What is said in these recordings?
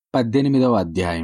పద్దెనిమిదవ అధ్యాయం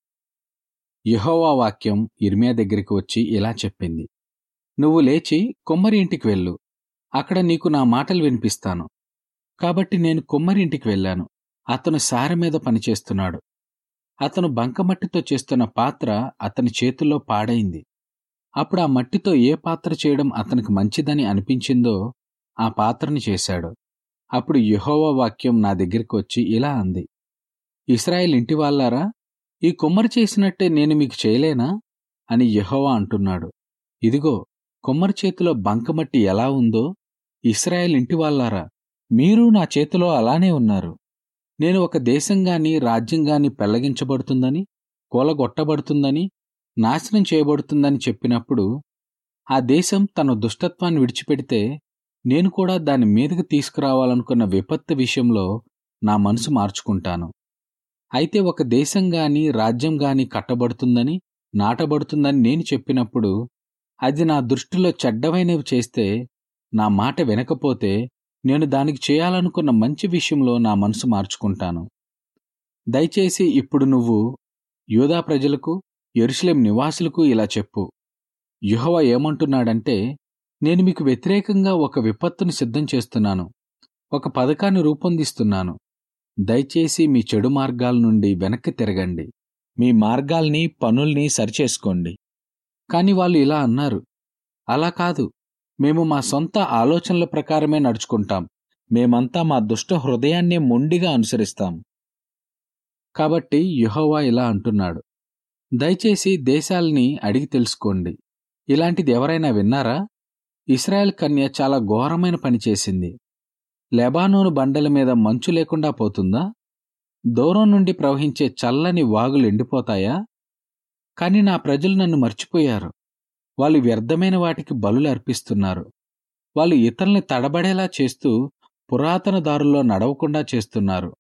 యెహోవా వాక్యం ఇర్మియా దగ్గరికి వచ్చి ఇలా చెప్పింది నువ్వు లేచి కుమ్మరి ఇంటికి వెళ్ళు అక్కడ నీకు నా మాటలు వినిపిస్తాను కాబట్టి నేను కుమ్మరి ఇంటికి వెళ్ళాను అతను సారె మీద పనిచేస్తున్నాడు అతను బంకమట్టితో చేస్తున్న పాత్ర అతని చేతుల్లో పాడైంది అప్పుడు ఆ మట్టితో ఏ పాత్ర చేయడం అతనికి మంచిదని అనిపించిందో ఆ పాత్రని చేశాడు అప్పుడు యెహోవా వాక్యం నా దగ్గరికి వచ్చి ఇలా అంది ఇస్రాయేల్ ఇంటి వాళ్ళారా ఈ కుమ్మరి చేసినట్టే నేను మీకు చేయలేనా అని యెహోవా అంటున్నాడు ఇదిగో కుమ్మరి చేతిలో బంకమట్టి ఎలా ఉందో ఇస్రాయేల్ ఇంటి వాళ్ళారా మీరు నా చేతిలో అలానే ఉన్నారు నేను ఒక దేశం గాని రాజ్యం గాని పెళ్లగించబడుతుందని కూలగొట్టబడుతుందని నాశనం చేయబడుతుందని చెప్పినప్పుడు ఆ దేశం తన దుష్టత్వాన్ని విడిచిపెడితే నేను కూడా దాని మీదకి తీసుకురావాలనుకున్న విపత్తు విషయంలో నా మనసు మార్చుకుంటాను అయితే ఒక దేశం గాని రాజ్యం గాని కట్టబడుతుందని నాటబడుతుందని నేను చెప్పినప్పుడు అది నా దృష్టిలో చెడ్డమైనవి చేస్తే నా మాట వినకపోతే నేను దానికి చేయాలనుకున్న మంచి విషయంలో నా మనసు మార్చుకుంటాను దయచేసి ఇప్పుడు నువ్వు యూదా ప్రజలకు ఎరుషలేం నివాసులకు ఇలా చెప్పు యుహవ ఏమంటున్నాడంటే నేను మీకు వ్యతిరేకంగా ఒక విపత్తును సిద్ధం చేస్తున్నాను ఒక పథకాన్ని రూపొందిస్తున్నాను దయచేసి మీ చెడు మార్గాల నుండి వెనక్కి తిరగండి మీ మార్గాల్ని పనుల్ని సరిచేసుకోండి కాని వాళ్ళు ఇలా అన్నారు అలా కాదు మేము మా సొంత ఆలోచనల ప్రకారమే నడుచుకుంటాం మేమంతా మా దుష్ట హృదయాన్నే మొండిగా అనుసరిస్తాం కాబట్టి యుహోవా ఇలా అంటున్నాడు దయచేసి దేశాల్ని అడిగి తెలుసుకోండి ఇలాంటిది ఎవరైనా విన్నారా ఇస్రాయెల్ కన్య చాలా ఘోరమైన పని చేసింది లెబానోను బండల మీద మంచు లేకుండా పోతుందా దూరం నుండి ప్రవహించే చల్లని వాగులు ఎండిపోతాయా కాని నా ప్రజలు నన్ను మర్చిపోయారు వాళ్ళు వ్యర్థమైన వాటికి బలులు అర్పిస్తున్నారు వాళ్ళు ఇతరుల్ని తడబడేలా చేస్తూ పురాతన దారుల్లో నడవకుండా చేస్తున్నారు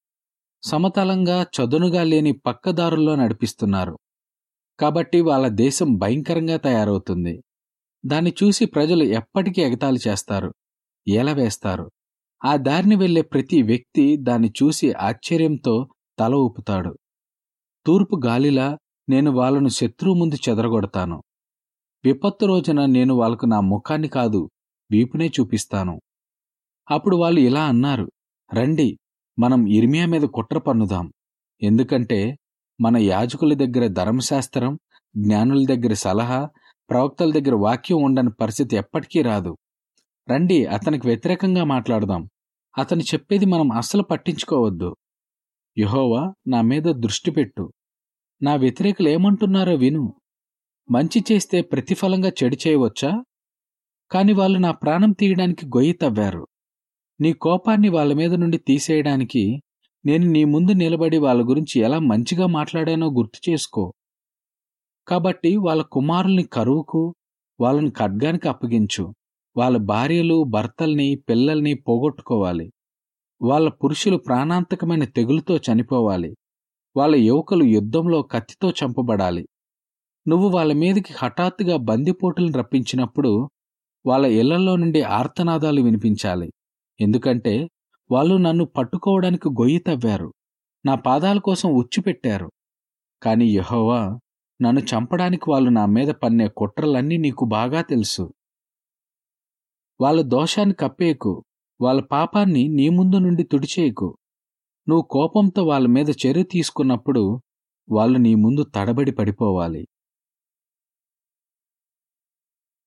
సమతలంగా చదునుగా లేని పక్క దారుల్లో నడిపిస్తున్నారు కాబట్టి వాళ్ళ దేశం భయంకరంగా తయారవుతుంది దాన్ని చూసి ప్రజలు ఎప్పటికీ ఎగతాళి చేస్తారు ఏలవేస్తారు ఆ దారిని వెళ్లే ప్రతి వ్యక్తి దాన్ని చూసి ఆశ్చర్యంతో తల ఊపుతాడు తూర్పు గాలిలా నేను వాళ్ళను శత్రువు ముందు చెదరగొడతాను విపత్తు రోజున నేను వాళ్ళకు నా ముఖాన్ని కాదు వీపునే చూపిస్తాను అప్పుడు వాళ్ళు ఇలా అన్నారు రండి మనం ఇర్మియా మీద కుట్ర పన్నుదాం ఎందుకంటే మన యాజకుల దగ్గర ధర్మశాస్త్రం జ్ఞానుల దగ్గర సలహా ప్రవక్తల దగ్గర వాక్యం ఉండని పరిస్థితి ఎప్పటికీ రాదు రండి అతనికి వ్యతిరేకంగా మాట్లాడదాం అతను చెప్పేది మనం అస్సలు పట్టించుకోవద్దు యహోవా నా మీద దృష్టి పెట్టు నా వ్యతిరేకులు ఏమంటున్నారో విను మంచి చేస్తే ప్రతిఫలంగా చెడు చేయవచ్చా కాని వాళ్ళు నా ప్రాణం తీయడానికి గొయ్యి తవ్వారు నీ కోపాన్ని వాళ్ళ మీద నుండి తీసేయడానికి నేను నీ ముందు నిలబడి వాళ్ళ గురించి ఎలా మంచిగా మాట్లాడానో గుర్తు చేసుకో కాబట్టి వాళ్ళ కుమారుల్ని కరువుకు వాళ్ళని ఖడ్గానికి అప్పగించు వాళ్ళ భార్యలు భర్తల్ని పిల్లల్ని పోగొట్టుకోవాలి వాళ్ళ పురుషులు ప్రాణాంతకమైన తెగులుతో చనిపోవాలి వాళ్ళ యువకులు యుద్ధంలో కత్తితో చంపబడాలి నువ్వు వాళ్ళ మీదకి హఠాత్తుగా బందిపోటులను రప్పించినప్పుడు వాళ్ళ ఇళ్లలో నుండి ఆర్తనాదాలు వినిపించాలి ఎందుకంటే వాళ్ళు నన్ను పట్టుకోవడానికి గొయ్యి తవ్వారు నా పాదాల కోసం ఉచ్చు పెట్టారు కాని యహోవా నన్ను చంపడానికి వాళ్ళు నా మీద పన్నే కుట్రలన్నీ నీకు బాగా తెలుసు వాళ్ళ దోషాన్ని కప్పేయకు వాళ్ళ పాపాన్ని నీ ముందు నుండి తుడిచేయకు నువ్వు కోపంతో వాళ్ళ మీద చర్య తీసుకున్నప్పుడు వాళ్ళు నీ ముందు తడబడి పడిపోవాలి